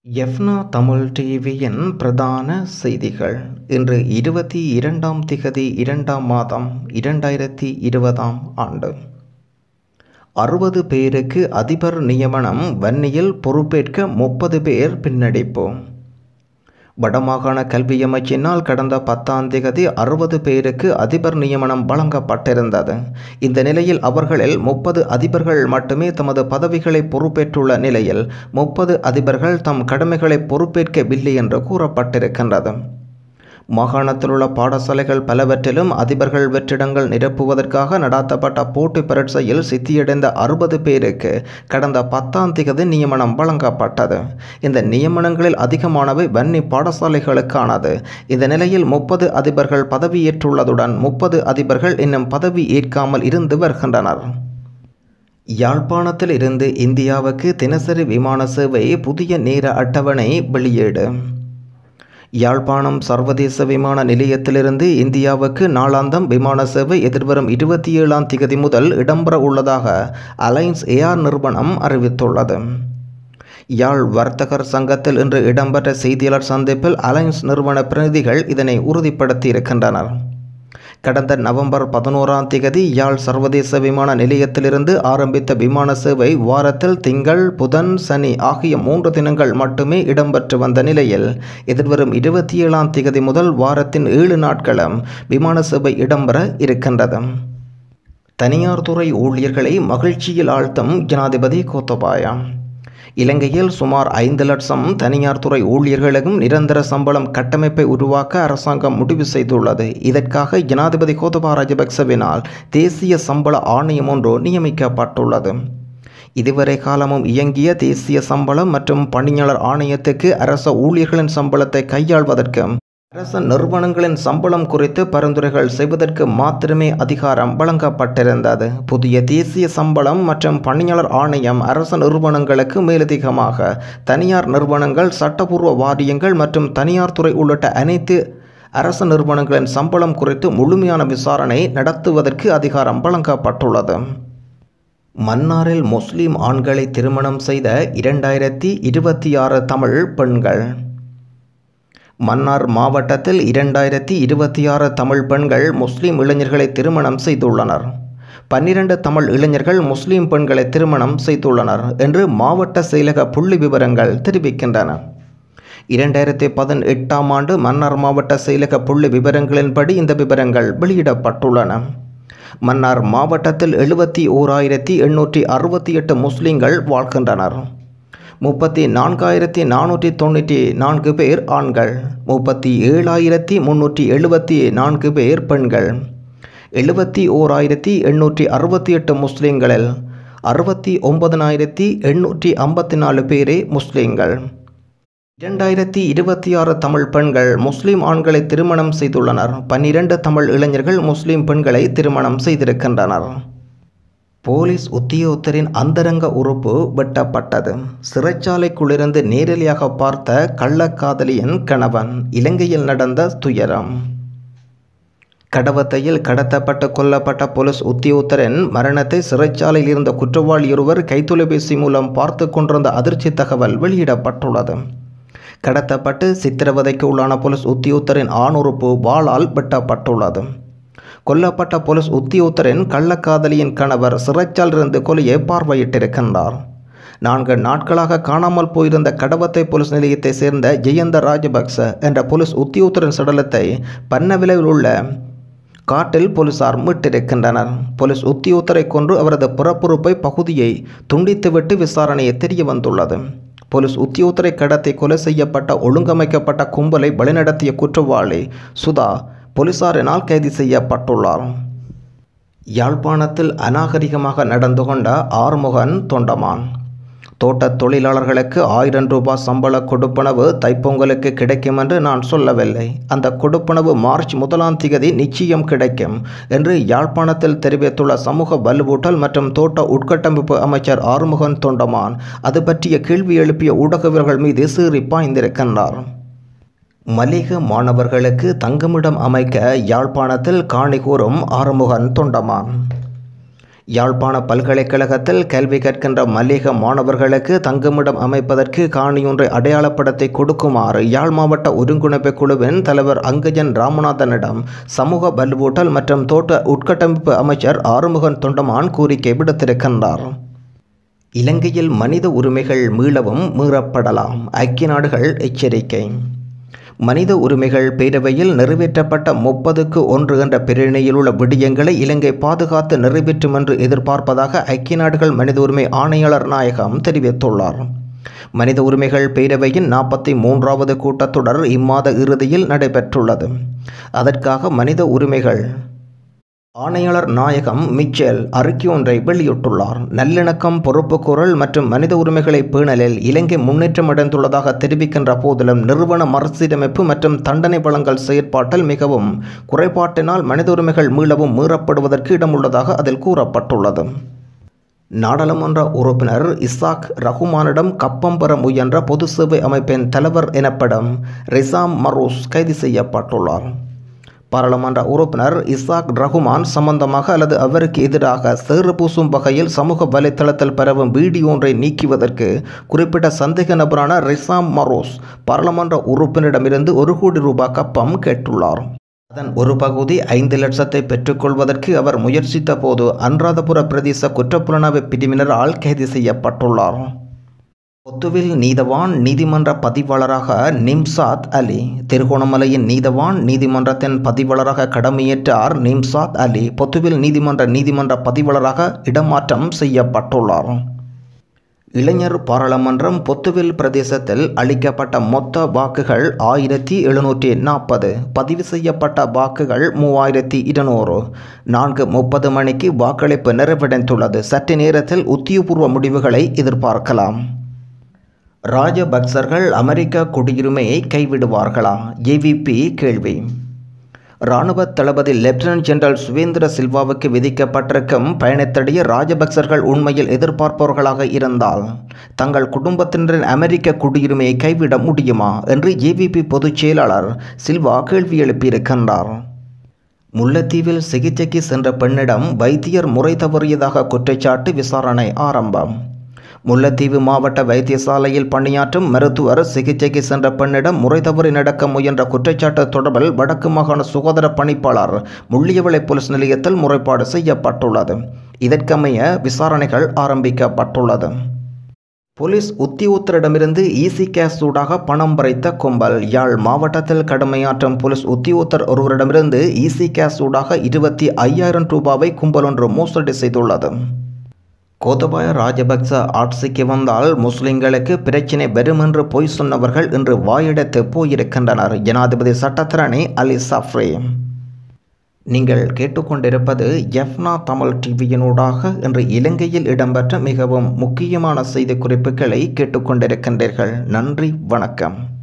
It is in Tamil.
எஃப்னா தமிழ் டிவியின் பிரதான செய்திகள் இன்று இருபத்தி இரண்டாம் திகதி இரண்டாம் மாதம் இரண்டாயிரத்தி இருபதாம் ஆண்டு அறுபது பேருக்கு அதிபர் நியமனம் வன்னியில் பொறுப்பேற்க முப்பது பேர் பின்னடிப்பு வடமாகாண கல்வி அமைச்சினால் கடந்த பத்தாம் திகதி அறுபது பேருக்கு அதிபர் நியமனம் வழங்கப்பட்டிருந்தது இந்த நிலையில் அவர்களில் முப்பது அதிபர்கள் மட்டுமே தமது பதவிகளை பொறுப்பேற்றுள்ள நிலையில் முப்பது அதிபர்கள் தம் கடமைகளை பொறுப்பேற்கவில்லை என்று கூறப்பட்டிருக்கின்றது மாகாணத்தில் உள்ள பாடசாலைகள் பலவற்றிலும் அதிபர்கள் வெற்றிடங்கள் நிரப்புவதற்காக நடாத்தப்பட்ட போட்டி பரீட்சையில் சித்தியடைந்த அறுபது பேருக்கு கடந்த பத்தாம் திகதி நியமனம் வழங்கப்பட்டது இந்த நியமனங்களில் அதிகமானவை வன்னி பாடசாலைகளுக்கானது இந்த நிலையில் முப்பது அதிபர்கள் பதவியேற்றுள்ளதுடன் முப்பது அதிபர்கள் இன்னும் பதவி ஏற்காமல் இருந்து வருகின்றனர் யாழ்ப்பாணத்தில் இருந்து இந்தியாவுக்கு தினசரி விமான சேவை புதிய நேர அட்டவணை வெளியீடு யாழ்ப்பாணம் சர்வதேச விமான நிலையத்திலிருந்து இந்தியாவுக்கு நாளாந்தம் விமான சேவை எதிர்வரும் இருபத்தி ஏழாம் திகதி முதல் இடம்பெற உள்ளதாக அலைன்ஸ் ஏஆர் நிறுவனம் அறிவித்துள்ளது யாழ் வர்த்தகர் சங்கத்தில் இன்று இடம்பெற்ற செய்தியாளர் சந்திப்பில் அலைன்ஸ் நிறுவன பிரதிநிதிகள் இதனை உறுதிப்படுத்தியிருக்கின்றனர் கடந்த நவம்பர் பதினோராம் திகதி யாழ் சர்வதேச விமான நிலையத்திலிருந்து ஆரம்பித்த விமான சேவை வாரத்தில் திங்கள் புதன் சனி ஆகிய மூன்று தினங்கள் மட்டுமே இடம்பெற்று வந்த நிலையில் எதிர்வரும் இருபத்தி ஏழாம் திகதி முதல் வாரத்தின் ஏழு நாட்களும் விமான சேவை இடம்பெற இருக்கின்றது தனியார் துறை ஊழியர்களை மகிழ்ச்சியில் ஆழ்த்தும் ஜனாதிபதி கோத்தபாயா இலங்கையில் சுமார் ஐந்து லட்சம் தனியார் துறை ஊழியர்களுக்கும் நிரந்தர சம்பளம் கட்டமைப்பை உருவாக்க அரசாங்கம் முடிவு செய்துள்ளது இதற்காக ஜனாதிபதி கோதபா ராஜபக்சவினால் தேசிய சம்பள ஆணையம் ஒன்று நியமிக்கப்பட்டுள்ளது இதுவரை காலமும் இயங்கிய தேசிய சம்பளம் மற்றும் பணியாளர் ஆணையத்துக்கு அரச ஊழியர்களின் சம்பளத்தை கையாள்வதற்கும் அரச நிறுவனங்களின் சம்பளம் குறித்து பரிந்துரைகள் செய்வதற்கு மாத்திரமே அதிகாரம் வழங்கப்பட்டிருந்தது புதிய தேசிய சம்பளம் மற்றும் பணியாளர் ஆணையம் அரச நிறுவனங்களுக்கு மேலதிகமாக தனியார் நிறுவனங்கள் சட்டபூர்வ வாரியங்கள் மற்றும் தனியார் துறை உள்ளிட்ட அனைத்து அரச நிறுவனங்களின் சம்பளம் குறித்து முழுமையான விசாரணை நடத்துவதற்கு அதிகாரம் வழங்கப்பட்டுள்ளது மன்னாரில் முஸ்லிம் ஆண்களை திருமணம் செய்த இரண்டாயிரத்தி இருபத்தி ஆறு தமிழ் பெண்கள் மன்னார் மாவட்டத்தில் இரண்டாயிரத்தி இருபத்தி ஆறு தமிழ் பெண்கள் முஸ்லீம் இளைஞர்களை திருமணம் செய்துள்ளனர் பன்னிரண்டு தமிழ் இளைஞர்கள் முஸ்லீம் பெண்களை திருமணம் செய்துள்ளனர் என்று மாவட்ட செயலக புள்ளி விவரங்கள் தெரிவிக்கின்றன இரண்டாயிரத்தி பதினெட்டாம் ஆண்டு மன்னார் மாவட்ட செயலக புள்ளி விவரங்களின்படி இந்த விவரங்கள் வெளியிடப்பட்டுள்ளன மன்னார் மாவட்டத்தில் எழுபத்தி ஓராயிரத்தி எண்ணூற்றி அறுபத்தி எட்டு முஸ்லீம்கள் வாழ்கின்றனர் முப்பத்தி நான்காயிரத்தி நானூற்றி தொண்ணூற்றி நான்கு பேர் ஆண்கள் முப்பத்தி ஏழாயிரத்தி முன்னூற்றி எழுபத்தி நான்கு பேர் பெண்கள் எழுபத்தி ஓராயிரத்தி எண்ணூற்றி அறுபத்தி எட்டு முஸ்லீம்களில் அறுபத்தி ஒன்பதனாயிரத்தி எண்ணூற்றி ஐம்பத்தி நாலு பேரே முஸ்லீம்கள் இரண்டாயிரத்தி இருபத்தி ஆறு தமிழ் பெண்கள் முஸ்லீம் ஆண்களை திருமணம் செய்துள்ளனர் பன்னிரண்டு தமிழ் இளைஞர்கள் முஸ்லீம் பெண்களை திருமணம் செய்திருக்கின்றனர் போலீஸ் உத்தியோகத்தரின் அந்தரங்க உறுப்பு வெட்டப்பட்டது சிறைச்சாலைக்குள்ளிருந்து நேரடியாக பார்த்த கள்ளக்காதலியின் கணவன் இலங்கையில் நடந்த துயரம் கடவத்தையில் கடத்தப்பட்டு கொல்லப்பட்ட போலீஸ் உத்தியோகத்தரின் மரணத்தை சிறைச்சாலையில் இருந்த குற்றவாளி ஒருவர் கைத்தொலைபேசி மூலம் பார்த்து கொண்டிருந்த அதிர்ச்சி தகவல் வெளியிடப்பட்டுள்ளது கடத்தப்பட்டு சித்திரவதைக்கு உள்ளான போலீஸ் உத்தியோகத்தரின் ஆணுறுப்பு வாளால் வெட்டப்பட்டுள்ளது கொல்லப்பட்ட போலீஸ் உத்தியோகத்தரின் கள்ளக்காதலியின் கணவர் சிறைச்சாலிருந்து கொலையை பார்வையிட்டிருக்கின்றார் நான்கு நாட்களாக காணாமல் போயிருந்த கடவத்தை போலீஸ் நிலையத்தை சேர்ந்த ஜெயந்த ராஜபக்ச என்ற போலீஸ் உத்தியோகத்தரின் சடலத்தை பன்னவிலையில் உள்ள காட்டில் போலீசார் மீட்டிருக்கின்றனர் போலீஸ் உத்தியோகத்தரை கொன்று அவரது புறப்புறுப்பை பகுதியை துண்டித்துவிட்டு விசாரணையை தெரிய வந்துள்ளது போலீஸ் உத்தியோகத்தரை கடத்தி கொலை செய்யப்பட்ட ஒழுங்கமைக்கப்பட்ட கும்பலை வழிநடத்திய குற்றவாளி சுதா போலீசாரினால் கைது செய்யப்பட்டுள்ளார் யாழ்ப்பாணத்தில் அநாகரிகமாக நடந்து கொண்ட ஆறுமுகன் தொண்டமான் தோட்டத் தொழிலாளர்களுக்கு ஆயிரம் ரூபாய் சம்பள கொடுப்பனவு தைப்பொங்கலுக்கு கிடைக்கும் என்று நான் சொல்லவில்லை அந்த கொடுப்பனவு மார்ச் முதலாம் திகதி நிச்சயம் கிடைக்கும் என்று யாழ்ப்பாணத்தில் தெரிவித்துள்ள சமூக வலுவூட்டல் மற்றும் தோட்ட உட்கட்டமைப்பு அமைச்சர் ஆறுமுகன் தொண்டமான் அது பற்றிய கேள்வி எழுப்பிய ஊடகவியர்கள் மீது சீறி பாய்ந்திருக்கின்றார் மலிக மாணவர்களுக்கு தங்குமிடம் அமைக்க யாழ்ப்பாணத்தில் காணி கூறும் ஆறுமுகன் தொண்டமான் யாழ்ப்பாண பல்கலைக்கழகத்தில் கல்வி கற்கின்ற மல்லிக மாணவர்களுக்கு தங்குமிடம் அமைப்பதற்கு காணியொன்றை அடையாளப்படத்தை கொடுக்குமாறு யாழ் மாவட்ட ஒருங்கிணைப்பு குழுவின் தலைவர் அங்கஜன் ராமநாதனிடம் சமூக வலுவூட்டல் மற்றும் தோட்ட உட்கட்டமைப்பு அமைச்சர் ஆறுமுகன் தொண்டமான் கோரிக்கை விடுத்திருக்கின்றார் இலங்கையில் மனித உரிமைகள் மீளவும் மீறப்படலாம் ஐக்கிய நாடுகள் எச்சரிக்கை மனித உரிமைகள் பேரவையில் நிறைவேற்றப்பட்ட முப்பதுக்கு ஒன்று என்ற பிரிவினையில் உள்ள விடயங்களை இலங்கை பாதுகாத்து நிறைவேற்றும் என்று எதிர்பார்ப்பதாக ஐக்கிய நாடுகள் மனித உரிமை ஆணையாளர் நாயகம் தெரிவித்துள்ளார் மனித உரிமைகள் பேரவையின் நாற்பத்தி மூன்றாவது கூட்டத்தொடர் இம்மாத இறுதியில் நடைபெற்றுள்ளது அதற்காக மனித உரிமைகள் ஆணையாளர் நாயகம் மிச்சேல் அறிக்கை ஒன்றை வெளியிட்டுள்ளார் நல்லிணக்கம் பொறுப்புக்கூறல் மற்றும் மனித உரிமைகளை பேணலில் இலங்கை முன்னேற்றம் அடைந்துள்ளதாக தெரிவிக்கின்ற போதிலும் நிறுவன மறுசீரமைப்பு மற்றும் தண்டனை வழங்கல் செயற்பாட்டில் மிகவும் குறைபாட்டினால் மனித உரிமைகள் மீளவும் மீறப்படுவதற்கு இடமுள்ளதாக அதில் கூறப்பட்டுள்ளது நாடாளுமன்ற உறுப்பினர் இசாக் ரஹ்மானிடம் கப்பம் பெற முயன்ற பொது சேவை அமைப்பின் தலைவர் எனப்படும் ரிசாம் மரூஸ் கைது செய்யப்பட்டுள்ளார் பாராளுமன்ற உறுப்பினர் இசாக் ரகுமான் சம்பந்தமாக அல்லது அவருக்கு எதிராக சேறு பூசும் வகையில் சமூக வலைத்தளத்தில் பரவும் வீடியோ ஒன்றை நீக்குவதற்கு குறிப்பிட்ட சந்தேக நபரான ரிசாம் மரோஸ் பாராளுமன்ற உறுப்பினரிடமிருந்து ஒரு கோடி ரூபாய் கப்பம் கேட்டுள்ளார் அதன் ஒரு பகுதி ஐந்து லட்சத்தை பெற்றுக்கொள்வதற்கு அவர் முயற்சித்த போது அனுராதபுர பிரதேச குற்றப்புலனாய்வு பிரிவினரால் கைது செய்யப்பட்டுள்ளார் பொத்துவில் நீதவான் நீதிமன்ற பதிவாளராக நிம்சாத் அலி திருகோணமலையின் நீதவான் நீதிமன்றத்தின் பதிவாளராக கடமையேற்றார் நிம்சாத் அலி பொத்துவில் நீதிமன்ற நீதிமன்ற பதிவாளராக இடமாற்றம் செய்யப்பட்டுள்ளார் இளைஞர் பாராளுமன்றம் பொத்துவில் பிரதேசத்தில் அளிக்கப்பட்ட மொத்த வாக்குகள் ஆயிரத்தி எழுநூற்றி நாற்பது பதிவு செய்யப்பட்ட வாக்குகள் மூவாயிரத்தி இருநூறு நான்கு முப்பது மணிக்கு வாக்களிப்பு நிறைவடைந்துள்ளது சற்று நேரத்தில் உத்தியோகபூர்வ முடிவுகளை எதிர்பார்க்கலாம் ராஜபக்சர்கள் அமெரிக்க குடியுரிமையை கைவிடுவார்களா ஏவிபி கேள்வி இராணுவ தளபதி லெப்டினன்ட் ஜெனரல் சுவேந்திர சில்வாவுக்கு விதிக்கப்பட்டிருக்கும் பயணத்தடையே ராஜபக்சர்கள் உண்மையில் எதிர்பார்ப்பவர்களாக இருந்தால் தங்கள் குடும்பத்தினரின் அமெரிக்க குடியுரிமையை கைவிட முடியுமா என்று ஏவிபி பொதுச் செயலாளர் சில்வா கேள்வி எழுப்பியிருக்கின்றார் முல்லைத்தீவில் சிகிச்சைக்கு சென்ற பெண்ணிடம் வைத்தியர் முறை தவறியதாக குற்றச்சாட்டு விசாரணை ஆரம்பம் முல்லைத்தீவு மாவட்ட வைத்தியசாலையில் பணியாற்றும் மருத்துவர் சிகிச்சைக்கு சென்ற பெண்ணிடம் முறை தவறி நடக்க முயன்ற குற்றச்சாட்டு தொடர்பில் வடக்கு மாகாண சுகாதார பணிப்பாளர் முள்ளியவளை போலீஸ் நிலையத்தில் முறைப்பாடு செய்யப்பட்டுள்ளது இதற்கமைய விசாரணைகள் ஆரம்பிக்கப்பட்டுள்ளது போலீஸ் உத்தியோகத்தரிடமிருந்து ஈசி கேஸ் சூடாக பணம் பறித்த கும்பல் யாழ் மாவட்டத்தில் கடமையாற்றும் போலீஸ் உத்தியோகத்தர் ஒருவரிடமிருந்து ஈசி கேஸ் சூடாக இருபத்தி ஐயாயிரம் ரூபாவை கும்பல் ஒன்று மோசடி செய்துள்ளது கோத்தபாய ராஜபக்ச ஆட்சிக்கு வந்தால் முஸ்லிம்களுக்கு பிரச்சினை வரும் என்று பொய் சொன்னவர்கள் இன்று வாயெடுத்து போயிருக்கின்றனர் ஜனாதிபதி சட்டத்திரணி அலி சஃப்ரே நீங்கள் கேட்டுக்கொண்டிருப்பது எஃப்னா தமிழ் டிவியினூடாக இன்று இலங்கையில் இடம்பெற்ற மிகவும் முக்கியமான செய்தி குறிப்புகளை கேட்டுக்கொண்டிருக்கின்றீர்கள் நன்றி வணக்கம்